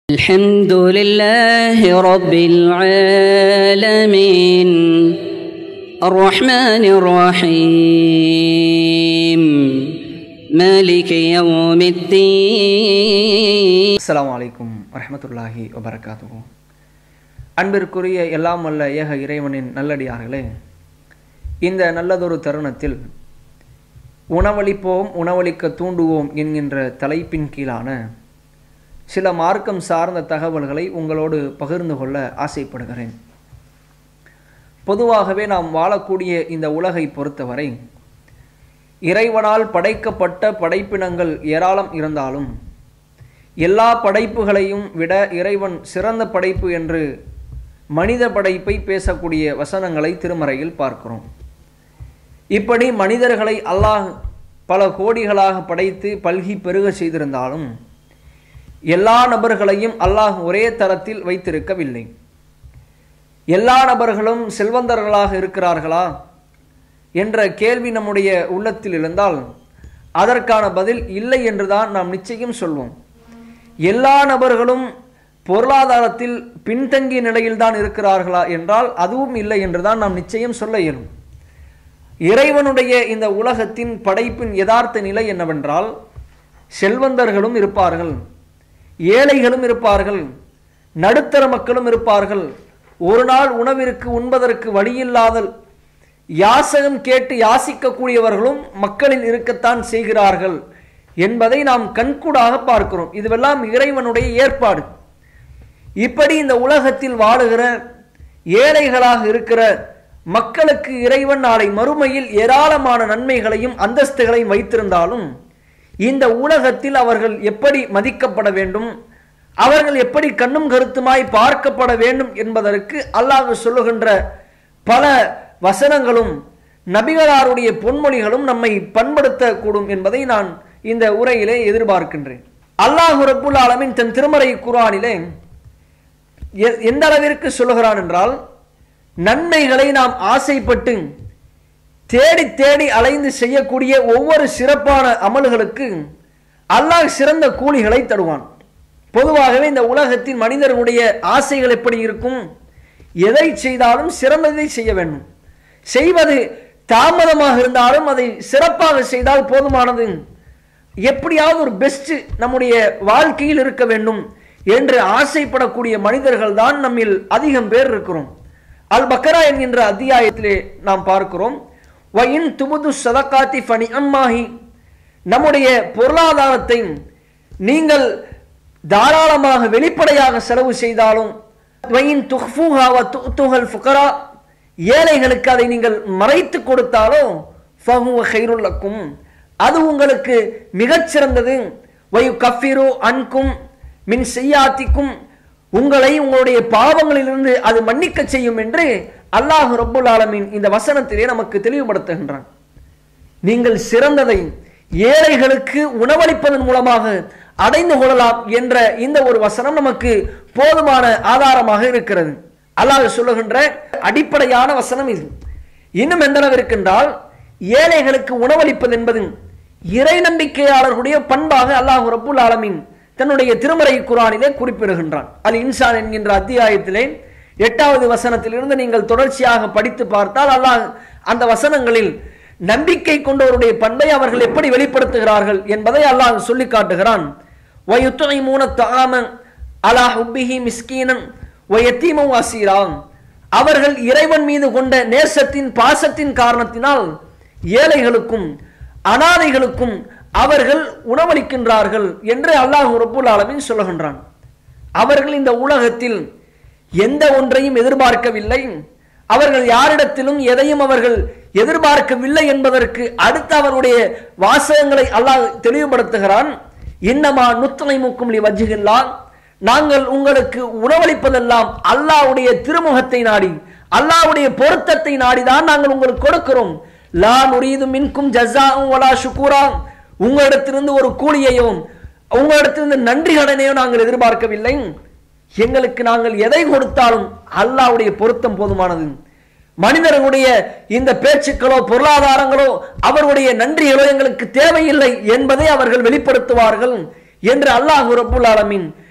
الحمد لله رب العالمين الرحمن الرحيم مالك يوم الدين அஸ்ஸலாமு அலைக்கும் வரஹ்மத்துல்லாஹி வபரகாத்துஹு அன்பிற்குரிய எல்லாம் வல்ல ஏக இறைவனின் நல்லடியார்களே இந்த நல்லதொரு தருணத்தில் உணவளிப்போம் உணவளிக்க தூண்டுவோம் என்கின்ற தலைப்பின் கீழான சில மார்க்கம் சார்ந்த தகவல்களை உங்களோடு பகிர்ந்து கொள்ள ஆசைப்படுகிறேன் பொதுவாகவே நாம் வாழக்கூடிய இந்த உலகை பொறுத்தவரை இறைவனால் படைக்கப்பட்ட படைப்பினங்கள் ஏராளம் இருந்தாலும் எல்லா படைப்புகளையும் விட இறைவன் சிறந்த படைப்பு என்று மனித படைப்பை பேசக்கூடிய வசனங்களை திருமறையில் பார்க்கிறோம் இப்படி மனிதர்களை அல்லாஹ் பல கோடிகளாக படைத்து பல்கி பெருக செய்திருந்தாலும் எல்லா நபர்களையும் அல்லாஹ் ஒரே தரத்தில் வைத்திருக்கவில்லை எல்லா நபர்களும் செல்வந்தர்களாக இருக்கிறார்களா என்ற கேள்வி நம்முடைய உள்ளத்தில் இருந்தால் அதற்கான பதில் இல்லை என்றுதான் நாம் நிச்சயம் சொல்வோம் எல்லா நபர்களும் பொருளாதாரத்தில் பின்தங்கிய நிலையில்தான் இருக்கிறார்களா என்றால் அதுவும் இல்லை என்றுதான் நாம் நிச்சயம் சொல்ல இயலும் இறைவனுடைய இந்த உலகத்தின் படைப்பின் யதார்த்த நிலை என்னவென்றால் செல்வந்தர்களும் இருப்பார்கள் ஏழைகளும் இருப்பார்கள் நடுத்தர மக்களும் இருப்பார்கள் ஒரு நாள் உணவிற்கு உண்பதற்கு வழியில்லாத யாசகம் கேட்டு யாசிக்கக்கூடியவர்களும் மக்களில் இருக்கத்தான் செய்கிறார்கள் என்பதை நாம் கண்கூடாக பார்க்கிறோம் இதுவெல்லாம் இறைவனுடைய ஏற்பாடு இப்படி இந்த உலகத்தில் வாழுகிற ஏழைகளாக இருக்கிற மக்களுக்கு இறைவன் நாளை மறுமையில் ஏராளமான நன்மைகளையும் அந்தஸ்துகளையும் வைத்திருந்தாலும் இந்த உலகத்தில் அவர்கள் எப்படி மதிக்கப்பட வேண்டும் அவர்கள் எப்படி கண்ணும் கருத்துமாய் பார்க்கப்பட வேண்டும் என்பதற்கு அல்லாஹ் சொல்லுகின்ற பல வசனங்களும் நபிகளாருடைய பொன்மொழிகளும் நம்மை பண்படுத்தக்கூடும் என்பதை நான் இந்த உரையிலே எதிர்பார்க்கின்றேன் அல்லாஹு ரப்புல் ஆலமின் தன் திருமறை குரானிலே எ- எந்த அளவிற்கு சொல்லுகிறான் என்றால் நன்மைகளை நாம் ஆசைப்பட்டு தேடி தேடி அலைந்து செய்யக்கூடிய ஒவ்வொரு சிறப்பான அமல்களுக்கு அல்லாஹ் சிறந்த கூலிகளை தருவான் பொதுவாகவே இந்த உலகத்தில் மனிதர்களுடைய ஆசைகள் எப்படி இருக்கும் எதை செய்தாலும் சிறந்ததை செய்ய வேண்டும் செய்வது தாமதமாக இருந்தாலும் அதை சிறப்பாக செய்தால் போதுமானது எப்படியாவது ஒரு பெஸ்ட் நம்முடைய வாழ்க்கையில் இருக்க வேண்டும் என்று ஆசைப்படக்கூடிய மனிதர்கள் தான் நம்மில் அதிகம் பேர் இருக்கிறோம் அல் பக்கரா என்கின்ற அத்தியாயத்திலே நாம் பார்க்கிறோம் வயின் துபுது சதகாத்தி ஃபனி அம்மாஹி நம்முடைய பொருளாதாரத்தை நீங்கள் தாராளமாக வெளிப்படையாக செலவு செய்தாலும் வயின் துஹ்ஃபூஹா வ துஹ்துஹல் ஃபுகரா ஏழைகளுக்கு அதை நீங்கள் மறைத்து கொடுத்தாலோ ஃபஹுவ ஹைருல்லக்கும் அது உங்களுக்கு மிகச்சிறந்தது வயு கஃபிரு அன்கும் மின் செய்யாத்திக்கும் உங்களை உங்களுடைய பாவங்களிலிருந்து அது மன்னிக்க செய்யும் என்று அல்லாஹ் ரப்புல் ஆலமீன் இந்த வசனத்திலே நமக்கு தெளிவுபடுத்துகின்றான் நீங்கள் சிறந்ததை ஏழைகளுக்கு உணவளிப்பதன் மூலமாக அடைந்து கொள்ளலாம் என்ற இந்த ஒரு வசனம் நமக்கு போதுமான ஆதாரமாக இருக்கிறது அல்லாஹ் சொல்லுகின்ற அடிப்படையான வசனம் இது இன்னும் எந்த அளவு இருக்கின்றால் ஏழைகளுக்கு உணவளிப்பது என்பது இறை நம்பிக்கையாளர்களுடைய பண்பாக அல்லாஹ் ரப்புல் ஆலமீன் தன்னுடைய திருமறை குரானிலே குறிப்பிடுகின்றான் அல் இன்சான் என்கின்ற அத்தியாயத்திலே எட்டாவது வசனத்திலிருந்து நீங்கள் தொடர்ச்சியாக படித்து பார்த்தால் அல்லாஹ் அந்த வசனங்களில் நம்பிக்கை கொண்டவருடைய பண்பை அவர்கள் எப்படி வெளிப்படுத்துகிறார்கள் என்பதை அல்லாஹ் சொல்லி காட்டுகிறான் வயுத்துணைமூன தாம அலா ஹுப்பிஹி மிஸ்கீனன் வயத்தீம வாசீராம் அவர்கள் இறைவன் மீது கொண்ட நேசத்தின் பாசத்தின் காரணத்தினால் ஏழைகளுக்கும் அனாதைகளுக்கும் அவர்கள் உணவளிக்கின்றார்கள் என்று அல்லாஹ் ரப்புல் ஆலமீன் சொல்லுகின்றான் அவர்கள் இந்த உலகத்தில் எந்த ஒன்றையும் எதிர்பார்க்கவில்லை அவர்கள் யாரிடத்திலும் எதையும் அவர்கள் எதிர்பார்க்கவில்லை என்பதற்கு அடுத்து அவருடைய வாசகங்களை அல்லாஹ் தெளிவுபடுத்துகிறான் இன்னமா நுத்தலை முக்கும் வஜ்ஜிகில்லா நாங்கள் உங்களுக்கு உணவளிப்பதெல்லாம் அல்லாஹ்வுடைய திருமுகத்தை நாடி அல்லாஹ்வுடைய பொருத்தத்தை நாடிதான் நாங்கள் உங்களுக்கு கொடுக்கிறோம் லா நுரீது மின்கும் ஜஸாவும் வலா ஷுக்கூரா உங்களிடத்திலிருந்து ஒரு கூலியையும் உங்களிடத்திலிருந்து நன்றி கடனையோ நாங்கள் எதிர்பார்க்கவில்லை எங்களுக்கு நாங்கள் எதை கொடுத்தாலும் அல்லாஹ்வுடைய பொருத்தம் போதுமானது மனிதர்களுடைய இந்த பேச்சுக்களோ பொருளாதாரங்களோ அவருடைய நன்றிகளோ எங்களுக்கு தேவையில்லை என்பதை அவர்கள் வெளிப்படுத்துவார்கள் என்று அல்லாஹ் ரப்புல் ஆலமீன்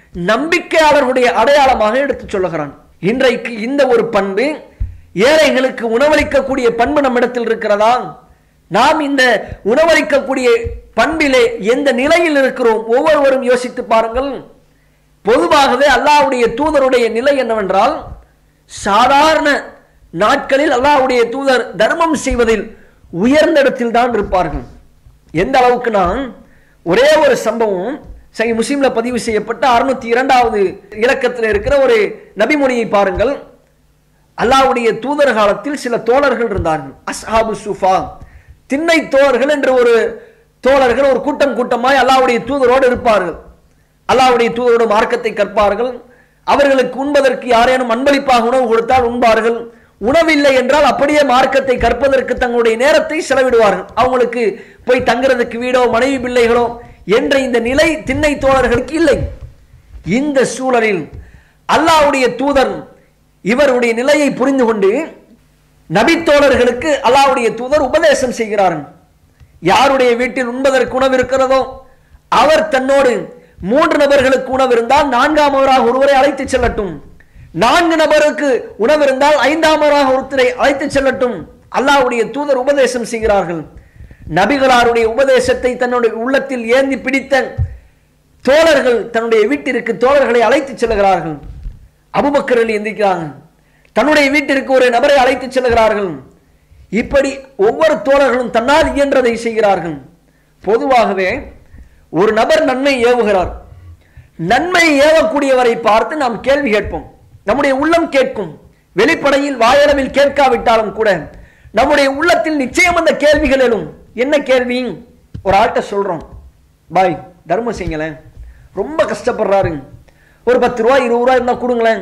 நம்பிக்கையாளர்களுடைய அடையாளமாக எடுத்துச் சொல்லுகிறான் இன்றைக்கு இந்த ஒரு பண்பு ஏழைகளுக்கு உணவளிக்கக்கூடிய பண்பு நம்மிடத்தில் இருக்கிறதா நாம் இந்த உணவளிக்கக்கூடிய பண்பிலே எந்த நிலையில் இருக்கிறோம் ஒவ்வொருவரும் யோசித்து பாருங்கள் பொதுவாகவே அல்லாஹ்வுடைய தூதருடைய நிலை என்னவென்றால் சாதாரண நாட்களில் அல்லாஹ்வுடைய தூதர் தர்மம் செய்வதில் உயர்ந்த இடத்தில் தான் இருப்பார்கள் எந்த அளவுக்குனா ஒரே ஒரு சம்பவம் சரி முஸ்லீம்ல பதிவு செய்யப்பட்ட அறுநூத்தி இரண்டாவது இலக்கத்தில் இருக்கிற ஒரு நபிமொழியை பாருங்கள் அல்லாஹ்வுடைய தூதர் காலத்தில் சில தோழர்கள் இருந்தார்கள் அஸ்ஹாபு சுஃபா திண்ணை தோழர்கள் என்று ஒரு தோழர்கள் ஒரு கூட்டம் கூட்டமாய் அல்லாஹ்வுடைய தூதரோடு இருப்பார்கள் அல்லாஹ்வுடைய தூதரோடு மார்க்கத்தை கற்பார்கள் அவர்களுக்கு உண்பதற்கு யாரேனும் அன்பளிப்பாக உணவு கொடுத்தால் உண்பார்கள் உணவில்லை என்றால் அப்படியே மார்க்கத்தை கற்பதற்கு தங்களுடைய நேரத்தை செலவிடுவார்கள் அவங்களுக்கு போய் தங்குறதுக்கு வீடோ மனைவி பிள்ளைகளோ என்ற இந்த நிலை திண்ணை தோழர்களுக்கு இல்லை இந்த சூழலில் அல்லாஹ்வுடைய தூதர் இவருடைய நிலையை புரிந்து கொண்டு நபித்தோழர்களுக்கு அல்லாஹ்வுடைய தூதர் உபதேசம் செய்கிறார்கள் யாருடைய வீட்டில் உண்பதற்கு உணவு இருக்கிறதோ அவர் தன்னோடு மூன்று நபர்களுக்கு உணவு இருந்தால் நான்காமவராக ஒருவரை அழைத்து செல்லட்டும் நான்கு நபருக்கு உணவு இருந்தால் ஐந்தாமவராக ஒருத்தரை அழைத்து செல்லட்டும் அல்லாஹ்வுடைய தூதர் உபதேசம் செய்கிறார்கள் நபிகளாருடைய உபதேசத்தை தன்னுடைய உள்ளத்தில் ஏந்தி பிடித்த தோழர்கள் தன்னுடைய வீட்டிற்கு தோழர்களை அழைத்து செல்கிறார்கள் அபுபக்கர் அலி எந்திரிக்கிறாங்க தன்னுடைய வீட்டிற்கு ஒரு நபரை அழைத்து செல்கிறார்கள் இப்படி ஒவ்வொரு தோழர்களும் தன்னால் இயன்றதை செய்கிறார்கள் பொதுவாகவே ஒரு நபர் நன்மை ஏவுகிறார் நன்மை ஏவக்கூடியவரை பார்த்து நாம் கேள்வி கேட்போம் நம்முடைய உள்ளம் கேட்கும் வெளிப்படையில் வாயளவில் கேட்காவிட்டாலும் கூட நம்முடைய உள்ளத்தில் நிச்சயம் அந்த கேள்விகள் எழும் என்ன கேள்வி ஒரு ஆள்கிட்ட சொல்றோம் பாய் தர்மம் செய்யுங்களேன் ரொம்ப கஷ்டப்படுறாரு ஒரு பத்து ரூபா இருபது ரூபா இருந்தால் கொடுங்களேன்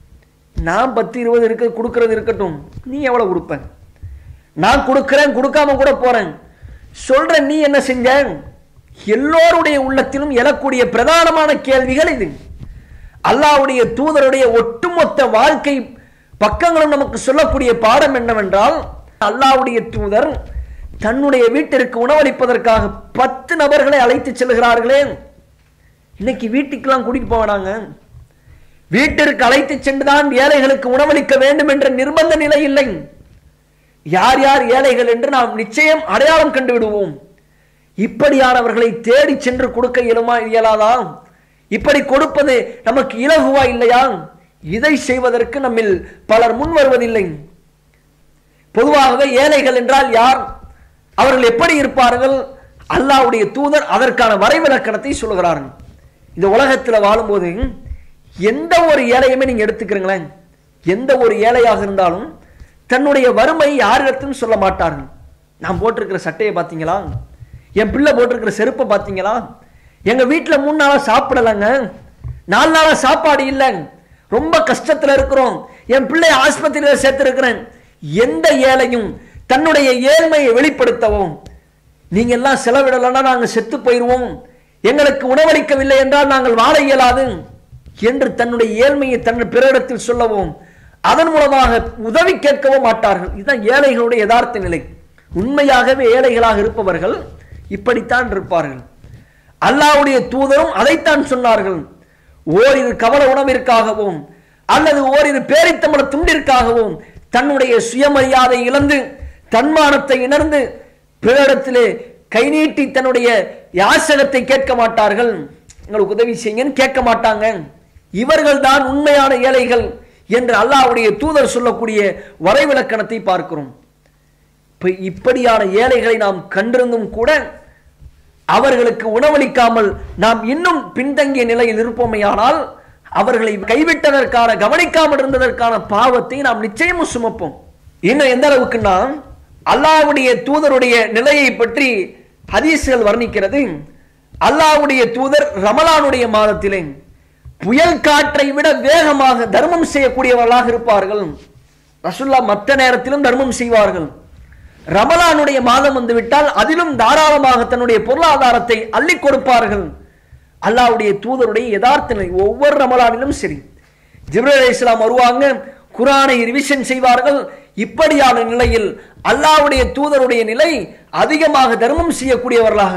நான் பத்து இருபது இருக்க கொடுக்கறது இருக்கட்டும் நீ எவ்வளவு கொடுப்ப நான் கொடுக்கிறேன் கொடுக்காம கூட போறேன் சொல்ற நீ என்ன செஞ்ச எல்லோருடைய உள்ளத்திலும் எழக்கூடிய பிரதானமான கேள்விகள் இது அல்லாஹ்வுடைய தூதருடைய ஒட்டுமொத்த வாழ்க்கை பக்கங்களும் நமக்கு சொல்லக்கூடிய பாடம் என்னவென்றால் அல்லாஹ்வுடைய தூதர் தன்னுடைய வீட்டிற்கு உணவளிப்பதற்காக பத்து நபர்களை அழைத்து செல்கிறார்களே இன்னைக்கு வீட்டுக்கெல்லாம் கூட்டிட்டு போவானாங்க வீட்டிற்கு அழைத்து சென்றுதான் ஏழைகளுக்கு உணவளிக்க வேண்டும் என்ற நிர்பந்த நிலை இல்லை யார் யார் ஏழைகள் என்று நாம் நிச்சயம் அடையாளம் கண்டு விடுவோம் இப்படியானவர்களை தேடி சென்று கொடுக்க இயலுமா இயலாதா இப்படி கொடுப்பது நமக்கு இலகுவா இல்லையா இதை செய்வதற்கு நம்மில் பலர் முன் வருவதில்லை பொதுவாகவே ஏழைகள் என்றால் யார் அவர்கள் எப்படி இருப்பார்கள் அல்லாஹ்வுடைய தூதர் அதற்கான வரைவிலக்கணத்தை சொல்கிறார்கள் இந்த உலகத்தில் வாழும்போது எந்த ஒரு ஏழையுமே நீங்க எடுத்துக்கிறீங்களேன் எந்த ஒரு ஏழையாக இருந்தாலும் தன்னுடைய வறுமை யாரிடத்தும் சொல்ல மாட்டார்கள் நான் போட்டிருக்கிற சட்டையை பார்த்தீங்களா என் பிள்ளை போட்டிருக்கிற செருப்பை பார்த்தீங்களா எங்க வீட்டில் மூணு நாளா சாப்பிடலங்க நாலு நாளா சாப்பாடு இல்லை ரொம்ப கஷ்டத்துல இருக்கிறோம் என் பிள்ளை ஆஸ்பத்திரியில் சேர்த்திருக்கிறேன் எந்த ஏழையும் தன்னுடைய ஏழ்மையை வெளிப்படுத்தவும் நீங்க எல்லாம் செலவிடலைன்னா நாங்க செத்து போயிடுவோம் எங்களுக்கு உணவளிக்கவில்லை என்றால் நாங்கள் வாழ இயலாது என்று தன்னுடைய ஏழ்மையை தன் பிறரிடத்தில் சொல்லவும் அதன் மூலமாக உதவி கேட்கவும் மாட்டார்கள் இதுதான் ஏழைகளுடைய யதார்த்த நிலை உண்மையாகவே ஏழைகளாக இருப்பவர்கள் இப்படித்தான் இருப்பார்கள் அல்லாஹ்வுடைய தூதரும் அதைத்தான் சொன்னார்கள் ஓரிரு கவல உணவிற்காகவும் அல்லது ஓரிரு பேரித்தமிழ துண்டிற்காகவும் தன்னுடைய சுயமரியாதை இழந்து தன்மானத்தை இணர்ந்து பிறரிடத்திலே கை நீட்டி தன்னுடைய யாசகத்தை கேட்க மாட்டார்கள் எங்களுக்கு உதவி செய்யுங்கன்னு கேட்க மாட்டாங்க இவர்கள் தான் உண்மையான ஏழைகள் என்று அல்லாஹ்வுடைய தூதர் சொல்லக்கூடிய வரைவிலக்கணத்தை பார்க்கிறோம் இப்ப இப்படியான ஏழைகளை நாம் கண்டிருந்தும் கூட அவர்களுக்கு உணவளிக்காமல் நாம் இன்னும் பின்தங்கிய நிலையில் இருப்போமேயானால் அவர்களை கைவிட்டதற்கான கவனிக்காமல் இருந்ததற்கான பாவத்தை நாம் நிச்சயமும் சுமப்போம் இன்னும் எந்த அளவுக்குன்னா அல்லாஹ்வுடைய தூதருடைய நிலையை பற்றி ஹதீஸ்கள் வர்ணிக்கிறது அல்லாஹ்வுடைய தூதர் ரமலானுடைய மாதத்திலே புயல் காற்றை விட வேகமாக தர்மம் செய்யக்கூடியவர்களாக இருப்பார்கள் ரசுல்லா மற்ற நேரத்திலும் தர்மம் செய்வார்கள் ரமலானுடைய மாதம் வந்துவிட்டால் அதிலும் தாராளமாக தன்னுடைய பொருளாதாரத்தை அள்ளி கொடுப்பார்கள் அல்லாஹ்வுடைய தூதருடைய யதார்த்த நிலை ஒவ்வொரு ரமலானிலும் சரி ஜிப்ரேல் அலைஹிஸ்ஸலாம் வருவாங்க குரானை ரிவிஷன் செய்வார்கள் இப்படியான நிலையில் அல்லாஹ்வுடைய தூதருடைய நிலை அதிகமாக தர்மம் செய்யக்கூடியவர்களாக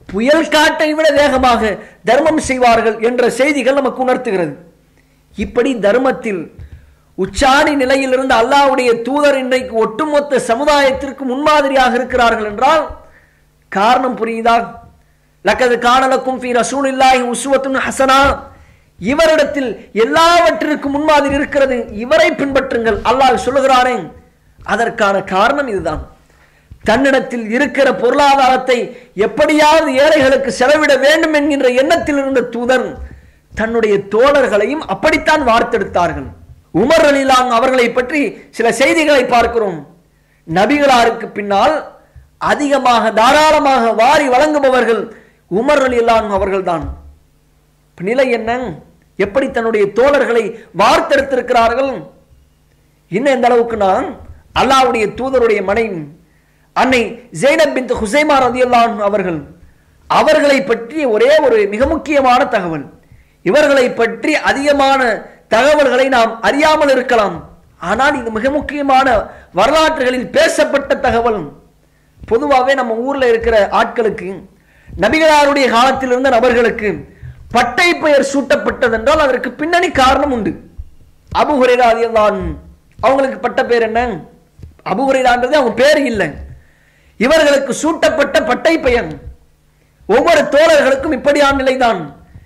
புயல் காட்டை விட வேகமாக தர்மம் செய்வார்கள் என்ற செய்திகள் நமக்கு உணர்த்துகிறது இப்படி தர்மத்தில் உச்சாணி நிலையில் இருந்த அல்லாஹ்வுடைய தூதர் இன்றைக்கு ஒட்டுமொத்த சமுதாயத்திற்கு முன்மாதிரியாக இருக்கிறார்கள் என்றால் காரணம் புரியுதா லக்கது காணலக்கும் ஃபி ரசூலில்லாஹி உஸ்வத்துன் ஹசனா இவரிடத்தில் எல்லாவற்றிற்கும் முன்மாதிரி இருக்கிறது இவரை பின்பற்றுங்கள் அல்லாஹ் சொல்லுகிறானே அதற்கான காரணம் இதுதான் தன்னிடத்தில் இருக்கிற பொருளாதாரத்தை எப்படியாவது ஏழைகளுக்கு செலவிட வேண்டும் என்கின்ற எண்ணத்தில் இருந்த தூதர் தன்னுடைய தோழர்களையும் அப்படித்தான் வார்த்தெடுத்தார்கள் உமர் அலிலான் அவர்களை பற்றி சில செய்திகளை பார்க்கிறோம் நபிகளாருக்கு பின்னால் அதிகமாக தாராளமாக வாரி வழங்குபவர்கள் உமர் அலிலான் அவர்கள்தான் இப்ப நிலை என்ன எப்படி தன்னுடைய தோழர்களை வார்த்தெடுத்திருக்கிறார்கள் இன்னும் எந்த அளவுக்குனா அல்லாஹ்வுடைய தூதருடைய மனைவி அன்னை ஜெய்னப் பின் ஹுசைமா ரதியல்லான் அவர்கள் அவர்களை பற்றி ஒரே ஒரு மிக முக்கியமான தகவல் இவர்களை பற்றி அதிகமான தகவல்களை நாம் அறியாமல் இருக்கலாம் ஆனால் இது மிக முக்கியமான வரலாற்றுகளில் பேசப்பட்ட தகவல் பொதுவாகவே நம்ம ஊர்ல இருக்கிற ஆட்களுக்கு நபிகளாருடைய காலத்தில் இருந்த நபர்களுக்கு பட்டை பெயர் சூட்டப்பட்டதென்றால் அதற்கு பின்னணி காரணம் உண்டு அபு ஹுரைரா தான் அவங்களுக்கு பட்ட பேர் என்ன அபு ஹுரைரான்றது அவங்க பேர் இல்லை இவர்களுக்கு சூட்டப்பட்ட பட்டை பெயர் ஒவ்வொரு தோழர்களுக்கும் இப்படியான நிலைதான்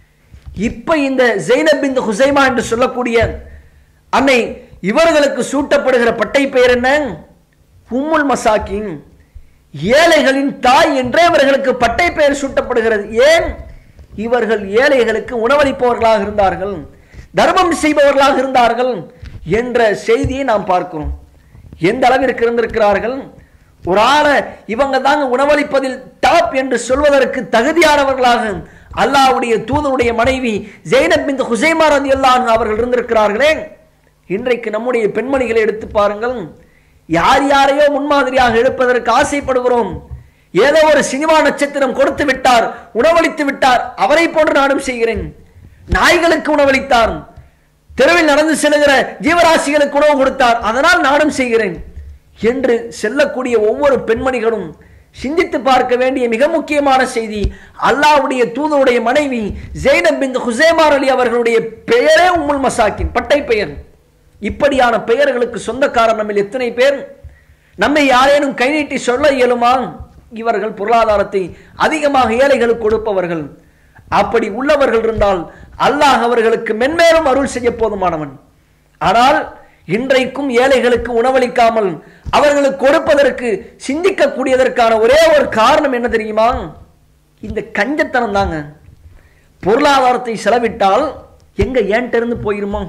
இப்ப இந்த ஜெய்னப் இந்த ஹுசைமா என்று சொல்லக்கூடிய அன்னை இவர்களுக்கு சூட்டப்படுகிற பட்டை பெயர் என்ன உம்முல் மசாக்கின் ஏழைகளின் தாய் என்றே இவர்களுக்கு பட்டை பெயர் சூட்டப்படுகிறது ஏன் இவர்கள் ஏழைகளுக்கு உணவளிப்பவர்களாக இருந்தார்கள் தர்மம் செய்பவர்களாக இருந்தார்கள் என்ற செய்தியை நாம் பார்க்கிறோம் எந்த அளவிற்கு இருந்திருக்கிறார்கள் ஒரு ஆளை இவங்க தாங்க உணவளிப்பதில் டாப் என்று சொல்வதற்கு தகுதியானவர்களாக அல்லாஹ்வுடைய தூதருடைய மனைவி ஜெய்னப் பின் ஹுசைமா ரலியல்லாஹு அவர்கள் இருந்திருக்கிறார்களே இன்றைக்கு நம்முடைய பெண்மணிகளை எடுத்து பாருங்கள் யார் யாரையோ முன்மாதிரியாக எடுப்பதற்கு ஆசைப்படுகிறோம் ஏதோ ஒரு சினிமா நட்சத்திரம் கொடுத்து விட்டார் உணவளித்து விட்டார் அவரை போன்று நானும் செய்கிறேன் நாய்களுக்கு உணவளித்தார் தெருவில் நடந்து செல்லுகிற ஜீவராசிகளுக்கு உணவு கொடுத்தார் அதனால் நானும் செய்கிறேன் என்று செல்லக்கூடிய ஒவ்வொரு பெண்மணிகளும் சிந்தித்து பார்க்க வேண்டிய மிக முக்கியமான செய்தி அல்லாஹ்வுடைய தூதருடைய மனைவி ஜெய்னப் பின் ஹுசேமார் அலி அவர்களுடைய பெயரே உம்முல் மசாக்கின் பட்டை பெயர் இப்படியான பெயர்களுக்கு சொந்தக்காரர் நம்மில் எத்தனை பேர் நம்மை யாரேனும் கை நீட்டி சொல்ல இயலுமா இவர்கள் பொருளாதாரத்தை அதிகமாக ஏழைகளுக்கு கொடுப்பவர்கள் அப்படி உள்ளவர்கள் இருந்தால் அல்லாஹ் அவர்களுக்கு மென்மேலும் அருள் செய்ய போதுமானவன் ஆனால் இன்றைக்கும் ஏழைகளுக்கு உணவளிக்காமல் அவர்களுக்கு கொடுப்பதற்கு சிந்திக்கக்கூடியதற்கான ஒரே ஒரு காரணம் என்ன தெரியுமா இந்த கஞ்சத்தனம் தாங்க பொருளாதாரத்தை செலவிட்டால் எங்க ஏன்ட்ட இருந்து போயிருமோ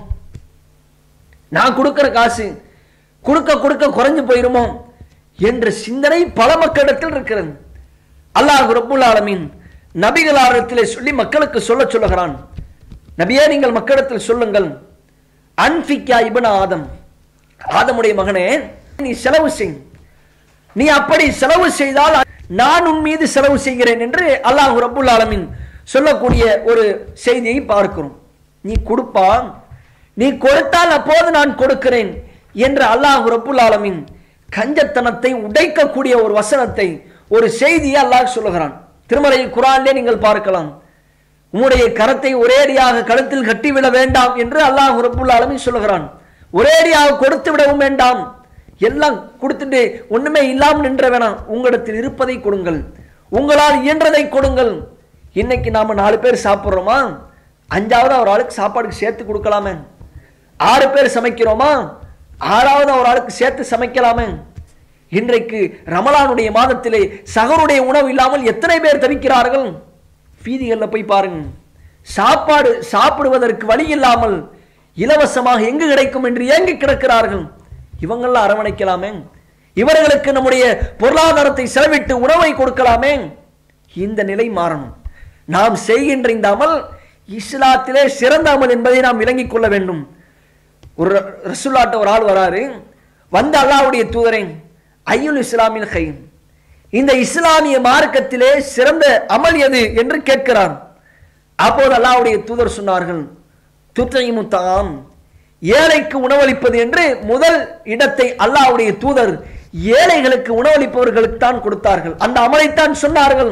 நான் கொடுக்கிற காசு கொடுக்க கொடுக்க குறைஞ்சு போயிருமோ என்ற சிந்தனை பல மக்களிடத்தில் இருக்கிறது அல்லாஹ் ரப்புல் ஆலமீன் நபிகளாரத்திலே சொல்லி மக்களுக்கு சொல்ல சொல்லுகிறான் நபியே நீங்கள் மக்களிடத்தில் சொல்லுங்கள் அன்பிக்கா இபன் ஆதம் ஆதமுடைய மகனே நீ செலவு செய் நீ அப்படி செலவு செய்தால் நான் உன் மீது செலவு செய்கிறேன் என்று அல்லாஹ் ரப்புல் ஆலமீன் சொல்லக்கூடிய ஒரு செய்தியை பார்க்கிறோம் நீ கொடுப்பா நீ கொடுத்தால் அப்போது நான் கொடுக்கிறேன் என்று அல்லாஹ் ரப்புல் ஆலமீன் கஞ்சத்தனத்தை உடைக்கக்கூடிய ஒரு வசனத்தை ஒரு செய்தியை அல்லாஹ் சொல்லுகிறான் திருமலையில் குரானிலே நீங்கள் பார்க்கலாம் உம்முடைய கரத்தை ஒரேடியாக கழுத்தில் கட்டிவிட வேண்டாம் என்று அல்லாஹ் ரப்புல் ஆலமீன் சொல்லுகிறான் ஒரேடியாக கொடுத்து விடவும் வேண்டாம் எல்லாம் கொடுத்துட்டு ஒண்ணுமே இல்லாமல் நின்ற வேணாம் உங்களிடத்தில் இருப்பதை கொடுங்கள் உங்களால் இயன்றதை கொடுங்கள் இன்னைக்கு நாம நாலு பேர் சாப்பிட்றோமா அஞ்சாவது ஒரு ஆளுக்கு சாப்பாடுக்கு சேர்த்து கொடுக்கலாமே ஆறு பேர் சமைக்கிறோமா ஆறாவது ஒரு ஆளுக்கு சேர்த்து சமைக்கலாமே இன்றைக்கு ரமலானுடைய மாதத்திலே சகருடைய உணவு இல்லாமல் எத்தனை பேர் தவிக்கிறார்கள் வீதிகளில் போய் பாருங்க சாப்பாடு சாப்பிடுவதற்கு வழி இல்லாமல் இலவசமாக எங்கு கிடைக்கும் என்று ஏங்கி கிடக்கிறார்கள் இவங்கெல்லாம் அரவணைக்கலாமே இவர்களுக்கு நம்முடைய பொருளாதாரத்தை செலவிட்டு உணவை கொடுக்கலாமே இந்த நிலை மாறணும் நாம் செய்கின்ற இந்த அமல் இஸ்லாத்திலே சிறந்த அமல் என்பதை நாம் விளங்கிக் கொள்ள வேண்டும் ஒரு ரசுல்லாட்ட ஒரு ஆள் வராரு வந்த அல்லாவுடைய தூதரை ஐயுல் இஸ்லாமின் கை இந்த இஸ்லாமிய மார்க்கத்திலே சிறந்த அமல் எது என்று கேட்கிறார் அப்போது அல்லாவுடைய தூதர் சொன்னார்கள் துத்தைமுத்தாம் ஏழைக்கு உணவளிப்பது என்று முதல் இடத்தை அல்லாவுடைய தூதர் ஏழைகளுக்கு உணவளிப்பவர்களுக்கு தான் கொடுத்தார்கள் அந்த அமலைத்தான் சொன்னார்கள்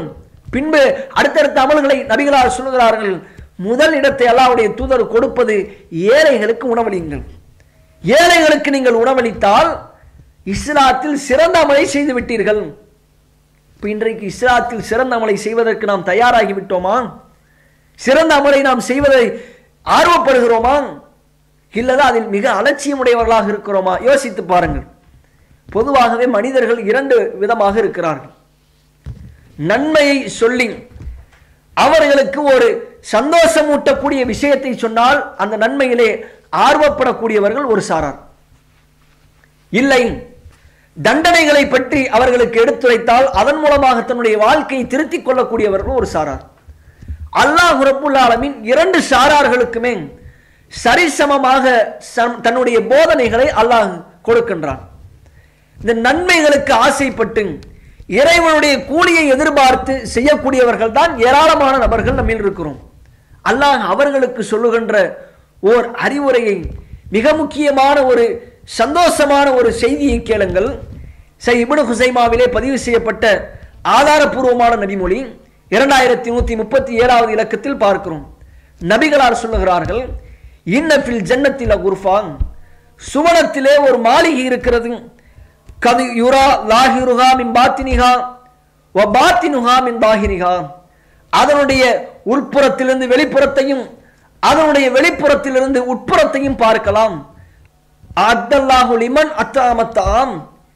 பின்பு அடுத்தடுத்த அமல்களை நபிகளார் சொல்லுகிறார்கள் முதல் இடத்தை அல்லாஹ்வுடைய தூதர் கொடுப்பது ஏழைகளுக்கு உணவளியுங்கள் ஏழைகளுக்கு நீங்கள் உணவளித்தால் இஸ்லாத்தில் சிறந்த அமலை செய்து விட்டீர்கள் இப்ப இன்றைக்கு இஸ்லாத்தில் சிறந்த அமலை செய்வதற்கு நாம் தயாராகி விட்டோமா சிறந்த அமலை நாம் செய்வதை ஆர்வப்படுகிறோமா இல்லதா அதில் மிக அலட்சியமுடையவர்களாக இருக்கிறோமா யோசித்து பாருங்கள் பொதுவாகவே மனிதர்கள் இரண்டு விதமாக இருக்கிறார்கள் நன்மையை சொல்லி அவர்களுக்கு ஒரு சந்தோஷமூட்டக்கூடிய விஷயத்தை சொன்னால் அந்த நன்மையிலே ஆர்வப்படக்கூடியவர்கள் ஒரு சாரார் இல்லை தண்டனைகளை பற்றி அவர்களுக்கு எடுத்துரைத்தால் அதன் மூலமாக தன்னுடைய வாழ்க்கையை திருத்திக் கொள்ளக்கூடியவர்கள் ஒரு சாரார் அல்லாஹ் ரப்புல் ஆலமீன் இரண்டு சாரார்களுக்குமே சரிசமமாக சம்- தன்னுடைய போதனைகளை அல்லாஹ் கொடுக்கின்றான் இந்த நன்மைகளுக்கு ஆசைப்பட்டு இறைவனுடைய கூலியை எதிர்பார்த்து செய்யக்கூடியவர்கள் தான் ஏராளமான நபர்கள் நம்மில் இருக்கிறோம் அல்லாஹ் அவர்களுக்கு சொல்லுகின்ற ஓர் அறிவுரையை மிக முக்கியமான ஒரு சந்தோஷமான ஒரு செய்தியை கேளுங்கள் சை இப்னு ஹுசைமாவிலே பதிவு செய்யப்பட்ட ஆதாரபூர்வமான நபிமொழி இரண்டாயிரத்தி நூத்தி முப்பத்தி ஏழாவது இலக்கத்தில் பார்க்கிறோம் நபிகளார் சொல்லுகிறார்கள் இன்னஃபில் ஜன்னத்தில் குர்ஃபாங் சுவனத்திலே ஒரு மாளிகை இருக்கிறது கது யுரா லாஹிருஹா மின் பாத்தினிஹா வ பாத்தினுஹா மின் பாஹிரிஹா அதனுடைய உட்புறத்திலிருந்து வெளிப்புறத்தையும் அதனுடைய வெளிப்புறத்திலிருந்து உட்புறத்தையும் பார்க்கலாம் அத்தல்லாஹு லிமன் அத்தாமத்தாம்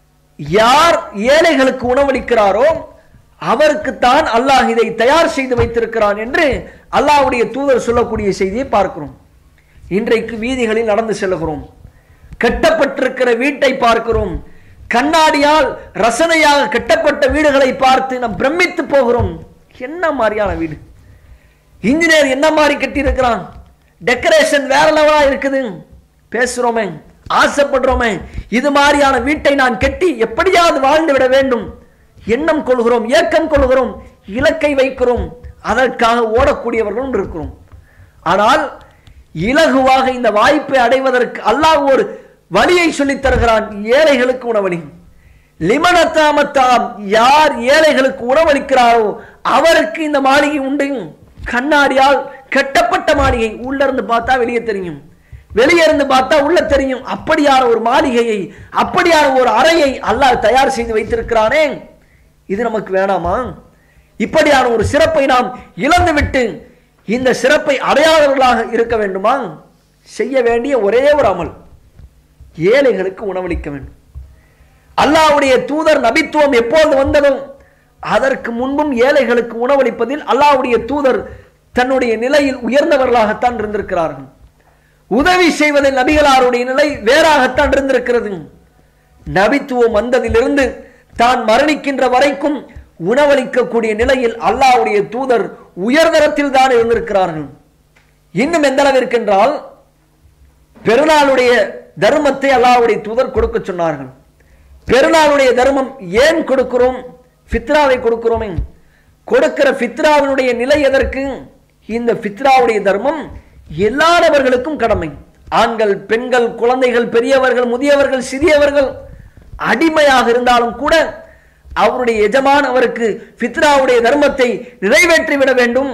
யார் ஏழைகளுக்கு உணவளிக்கிறாரோ அவருக்குத்தான் அல்லாஹ் இதை தயார் செய்து வைத்திருக்கிறான் என்று அல்லாஹ்வுடைய தூதர் சொல்லக்கூடிய செய்தியை பார்க்கிறோம் இன்றைக்கு வீதிகளில் நடந்து செல்கிறோம் கட்டப்பட்டிருக்கிற வீட்டை பார்க்கிறோம் கண்ணாடியால் ரசனையாக கட்டப்பட்ட வீடுகளை பார்த்து நாம் பிரமித்து போகிறோம் என்ன மாதிரியான வீடு இன்ஜினியர் என்ன மாதிரி கட்டி இருக்கிறான் டெக்கரேஷன் வேற லெவலா இருக்குது பேசுறோமே ஆசைப்படுறோமே இது மாதிரியான வீட்டை நான் கட்டி எப்படியாவது வாழ்ந்து விட வேண்டும் எண்ணம் கொள்கிறோம் ஏக்கம் கொள்கிறோம் இலக்கை வைக்கிறோம் அதற்காக ஓடக்கூடியவர்களும் இருக்கிறோம் ஆனால் இலகுவாக இந்த வாய்ப்பை அடைவதற்கு அல்லாஹ் ஒரு வழியை சொல்லித் தருகிறான் ஏழைகளுக்கு உணவளி லிமனத்தாமத்தாம் யார் ஏழைகளுக்கு உணவளிக்கிறாரோ அவருக்கு இந்த மாளிகை உண்டு கண்ணாடியால் கட்டப்பட்ட மாளிகை உள்ள இருந்து பார்த்தா வெளியே தெரியும் வெளியே இருந்து பார்த்தா உள்ள தெரியும் அப்படியான ஒரு மாளிகையை அப்படியான ஒரு அறையை அல்லாஹ் தயார் செய்து வைத்திருக்கிறானே இது நமக்கு வேணாமா இப்படியான ஒரு சிறப்பை நாம் இழந்துவிட்டு இந்த சிறப்பை அடையாளர்களாக இருக்க வேண்டுமா செய்ய வேண்டிய ஒரே ஒரு அமல் ஏழைகளுக்கு உணவளிக்க வேண்டும் அல்லாஹ்வுடைய தூதர் நபித்துவம் எப்போது வந்ததோ அதற்கு முன்பும் ஏழைகளுக்கு உணவளிப்பதில் அல்லாஹ்வுடைய தூதர் தன்னுடைய நிலையில் உயர்ந்தவர்களாகத்தான் இருந்திருக்கிறார்கள் உதவி செய்வதில் நபிகளாருடைய நிலை வேறாகத்தான் இருந்திருக்கிறது நபித்துவம் வந்ததிலிருந்து தான் மரணிக்கின்ற வரைக்கும் உணவளிக்கக்கூடிய நிலையில் அல்லாஹ்வுடைய தூதர் உயர்தரத்தில் தான் இருந்திருக்கிறார்கள் இன்னும் எந்த அளவிற்கு என்றால் பெருநாளுடைய தர்மத்தை அல்லாஹ்வுடைய தூதர் கொடுக்க சொன்னார்கள் பெருநாளுடைய தர்மம் ஏன் கொடுக்கிறோம் ஃபித்ராவை கொடுக்கிறோமே கொடுக்கிற ஃபித்ராவினுடைய நிலை எதற்கு இந்த ஃபித்ராவுடைய தர்மம் எல்லா நபர்களுக்கும் கடமை ஆண்கள் பெண்கள் குழந்தைகள் பெரியவர்கள் முதியவர்கள் சிறியவர்கள் அடிமையாக இருந்தாலும் கூட அவருடைய எஜமான் அவருக்கு ஃபித்ராவுடைய தர்மத்தை நிறைவேற்றி விட வேண்டும்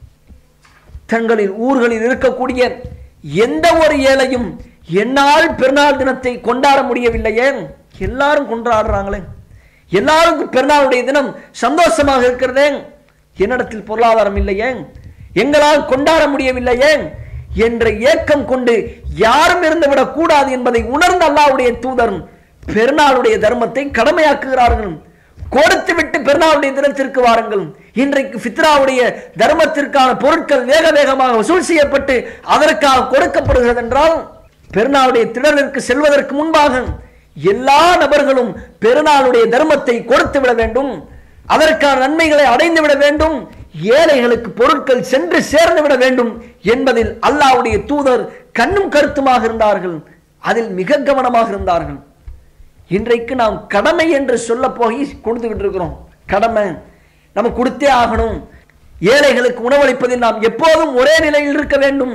தங்களின் ஊர்களில் இருக்கக்கூடிய எந்த ஒரு ஏழையும் என்னால் பெருநாள் தினத்தை கொண்டாட முடியவில்லையே எல்லாரும் கொண்டாடுறாங்களே எல்லாருக்கும் பெருநாளுடைய தினம் சந்தோஷமாக இருக்கிறதே என்னிடத்தில் பொருளாதாரம் இல்லையே எங்களால் கொண்டாட முடியவில்லையே என்ற ஏக்கம் கொண்டு யாரும் இருந்துவிடக் கூடாது என்பதை உணர்ந்த அல்லாஹ்வுடைய தூதர் பெருநாளுடைய தர்மத்தை கடமையாக்குகிறார்கள் கொடுத்து விட்டு பெருநாளுடைய தினத்திற்கு வாருங்கள் இன்றைக்கு ஃபித்ராவுடைய தர்மத்திற்கான பொருட்கள் வேக வேகமாக வசூல் செய்யப்பட்டு அதற்காக கொடுக்கப்படுகிறது என்றால் பெருநாளுடைய திடலிற்கு செல்வதற்கு முன்பாக எல்லா நபர்களும் பெருநாளுடைய தர்மத்தை கொடுத்து விட வேண்டும் அதற்கான நன்மைகளை அடைந்து விட வேண்டும் ஏழைகளுக்கு பொருட்கள் சென்று சேர்ந்து விட வேண்டும் என்பதில் அல்லாஹ்வுடைய தூதர் கண்ணும் கருத்துமாக இருந்தார்கள் அதில் மிக கவனமாக இருந்தார்கள் இன்றைக்கு நாம் கடமை என்று சொல்ல போய் கொடுத்துக்கிட்டு இருக்கிறோம் கடமை நம்ம கொடுத்தே ஆகணும் ஏழைகளுக்கு உணவளிப்பதில் நாம் எப்போதும் ஒரே நிலையில் இருக்க வேண்டும்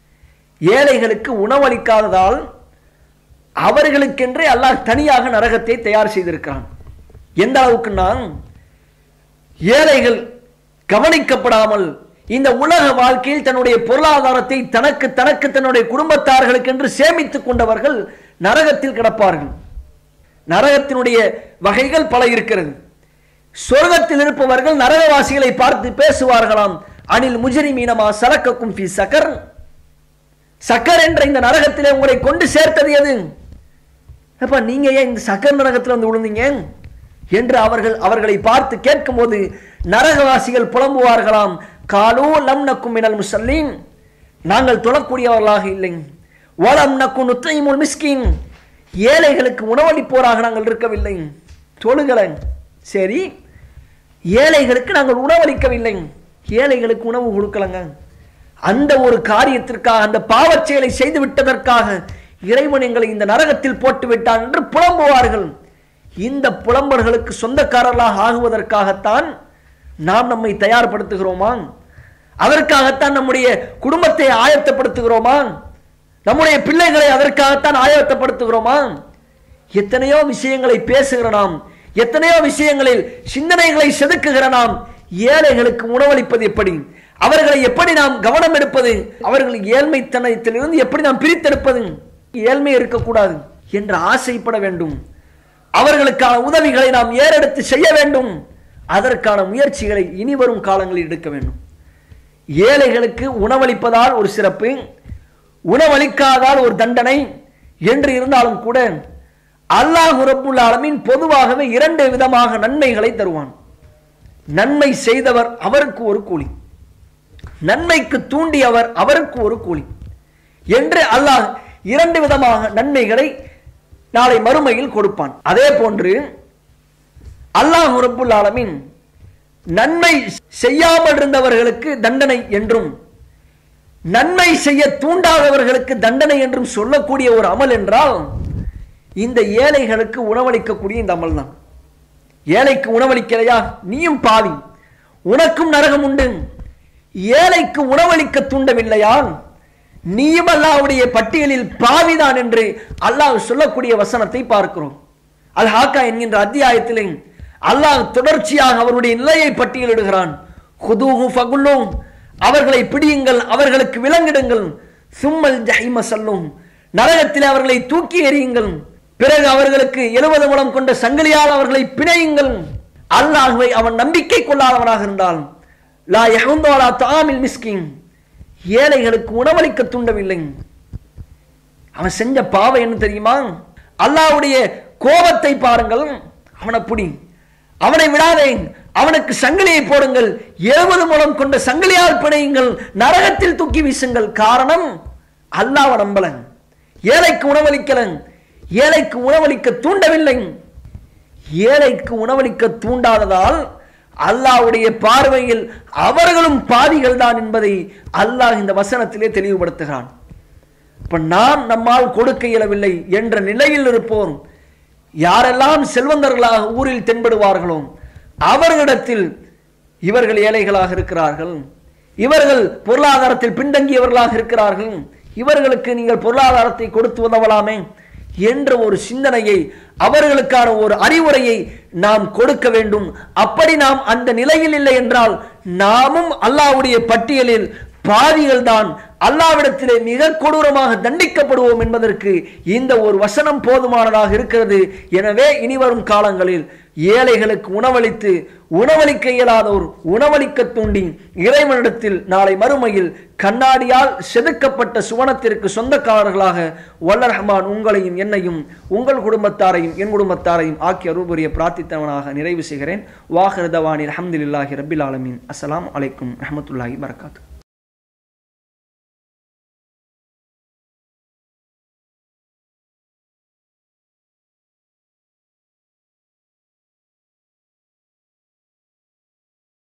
ஏழைகளுக்கு உணவளிக்காததால் அவர்களுக்கென்றே அல்லாஹ் தனியாக நரகத்தை தயார் செய்திருக்கிறான் எந்த அளவுக்குன்னா ஏழைகள் கவனிக்கப்படாமல் இந்த உலக வாழ்க்கையில் தன்னுடைய பொருளாதாரத்தை தனக்கு தனக்கு தன்னுடைய குடும்பத்தார்களுக்கு என்று சேமித்துக் கொண்டவர்கள் நரகத்தில் கிடப்பார்கள் நரகத்தினுடைய வகைகள் பல இருக்கிறது சொர்க்கத்தில் இருப்பவர்கள் நரகவாசிகளை பார்த்து பேசுவார்களாம் அனில் முஜரி மீனமா சலக்கக்கும் ஃபி சக்கர் சக்கர் என்ற இந்த நரகத்திலே உங்களை கொண்டு சேர்த்தது எது அப்ப நீங்க ஏன் இந்த சக்கர் நரகத்தில் வந்து விழுந்தீங்க என்று அவர்கள் அவர்களை பார்த்து கேட்கும்போது நரகவாசிகள் புலம்புவார்களாம் காலோ லம் நக்கும் மினல் முசல்லீன் நாங்கள் தொழக்கூடியவர்களாக இல்லை வலம் நக்கும் நுத்தைமுல் மிஸ்கின் ஏழைகளுக்கு உணவளிப்போராக நாங்கள் இருக்கவில்லை தொழுகலை சரி ஏழைகளுக்கு நாங்கள் உணவளிக்கவில்லை ஏழைகளுக்கு உணவு கொடுக்கலங்க அந்த ஒரு காரியத்திற்காக அந்த பாவச் செயலை செய்து விட்டதற்காக இறைவன் எங்களை இந்த நரகத்தில் போட்டு விட்டான் என்று புலம்புவார்கள் இந்த புலம்பர்களுக்கு சொந்தக்காரர்களாக ஆகுவதற்காகத்தான் நாம் நம்மை தயார்படுத்துகிறோமா அதற்காகத்தான் நம்முடைய குடும்பத்தை ஆயத்தப்படுத்துகிறோமா நம்முடைய பிள்ளைகளை அதற்காகத்தான் ஆயத்தப்படுத்துகிறோமா எத்தனையோ விஷயங்களை பேசுகிற நாம் எத்தனையோ விஷயங்களில் சிந்தனைகளை செதுக்குகிற நாம் ஏழைகளுக்கு உணவளிப்பது எப்படி அவர்களை எப்படி நாம் கவனம் எடுப்பது அவர்கள் ஏழ்மைத்தனத்திலிருந்து எப்படி நாம் பிரித்தெடுப்பது ஏழ்மை இருக்கக்கூடாது என்று ஆசைப்பட வேண்டும் அவர்களுக்கான உதவிகளை நாம் ஏறெடுத்து செய்ய வேண்டும் அதற்கான முயற்சிகளை இனி வரும் காலங்களில் எடுக்க வேண்டும் ஏழைகளுக்கு உணவளிப்பதால் ஒரு சிறப்பு உணவளிக்காதால் ஒரு தண்டனை என்று இருந்தாலும் கூட அல்லாஹ் ரப்புல் ஆலமீன் பொதுவாகவே இரண்டு விதமாக நன்மைகளை தருவான் நன்மை செய்தவர் அவருக்கு ஒரு கூலி நன்மைக்கு தூண்டியவர் அவருக்கு ஒரு கூலி என்று அல்லாஹ் இரண்டு விதமாக நன்மைகளை நாளை மறுமையில் கொடுப்பான் அதே போன்று அல்லாஹ் ரப்புல் ஆலமீன் நன்மை செய்யாமல் இருந்தவர்களுக்கு தண்டனை என்றும் நன்மை செய்ய தூண்டாதவர்களுக்கு தண்டனை என்றும் சொல்லக்கூடிய ஒரு அமல் என்றால் இந்த ஏழைகளுக்கு உணவளிக்கக்கூடிய இந்த அமல் தான் ஏழைக்கு உணவளிக்கலையா நீயும் பாவி உனக்கும் நரகம் உண்டு ஏழைக்கு உணவளிக்க தூண்டவில்லையா நீயும் அல்லாஹ்வுடைய பட்டியலில் பாவிதான் என்று அல்லாஹ் சொல்லக்கூடிய வசனத்தை பார்க்கிறோம் அல் ஹாக்கா என்கின்ற அத்தியாயத்திலே அல்லாஹ் தொடர்ச்சியாக அவருடைய நிலையை பட்டியலிடுகிறான் ஹுதூஹு ஃபகுல்லும் அவர்களை பிடியுங்கள் அவர்களுக்கு விலங்கிடுங்கள் சும்மல் ஜஹிம சல்லும் நரகத்தில் அவர்களை தூக்கி எறியுங்கள் பிறகு அவர்களுக்கு எழுபது முழம் கொண்ட சங்கிலியால் அவர்களை பிணையுங்கள் அல்லாஹுவை அவன் நம்பிக்கை கொள்ளாதவனாக இருந்தால் லா யஹுந்தோலா தாமில் மிஸ்கின் ஏழைகளுக்கு உணவளிக்க தூண்டவில்லை அவன் செஞ்ச பாவம் என்ன தெரியுமா அல்லாஹ்வுடைய கோபத்தை பாருங்கள் அவனை புடி அவனை விடாதே அவனுக்கு சங்கிலியை போடுங்கள் எழுபது மூலம் கொண்ட சங்கிலியால் பிணையுங்கள் நரகத்தில் தூக்கி வீசுங்கள் காரணம் அல்லாஹ் நம்பலன் ஏழைக்கு உணவளிக்கலன் ஏழைக்கு உணவளிக்க தூண்டவில்லை ஏழைக்கு உணவளிக்க தூண்டாததால் அல்லாஹ்வுடைய பார்வையில் அவர்களும் பாவிகள் தான் என்பதை அல்லாஹ் இந்த வசனத்திலே தெளிவுபடுத்துகிறான் இப்ப நாம் நம்மால் கொடுக்க இயலவில்லை என்ற நிலையில் இருப்போம் யாரெல்லாம் செல்வந்தர்களாக ஊரில் தென்படுவார்களோ அவர்களிடத்தில் இவர்கள் ஏழைகளாக இருக்கிறார்கள் இவர்கள் பொருளாதாரத்தில் பின்தங்கியவர்களாக இருக்கிறார்கள் இவர்களுக்கு நீங்கள் பொருளாதாரத்தை கொடுத்து உதவலாமே என்ற ஒரு சிந்தனையை அவர்களுக்கான ஒரு அறிவுரையை நாம் கொடுக்க வேண்டும் அப்படி நாம் அந்த நிலையில் இல்லை என்றால் நாமும் அல்லாஹ்வுடைய பட்டியலில் பாவிகள் தான் அல்லாவிடத்திலே மிக கொடூரமாக தண்டிக்கப்படுவோம் என்பதற்கு இந்த ஒரு வசனம் போதுமானதாக இருக்கிறது எனவே இனிவரும் காலங்களில் ஏழைகளுக்கு உணவளித்து உணவளிக்க இயலாதோர் உணவளிக்க தூண்டி இறைவனிடத்தில் நாளை மறுமையில் கண்ணாடியால் செதுக்கப்பட்ட சுவனத்திற்கு சொந்தக்காரர்களாக வல்ல ரஹ்மான் உங்களையும் என்னையும் உங்கள் குடும்பத்தாரையும் என் குடும்பத்தாரையும் ஆக்கி அருள்புரிய பிரார்த்தித்தவனாக நிறைவு செய்கிறேன் வாஹிருதவானில் அஹமதுல்லாஹி ரபில் ஆலமீன் அஸ்ஸலாமு அலைக்கும் ரஹமத்துல்லாஹி வரகாத்து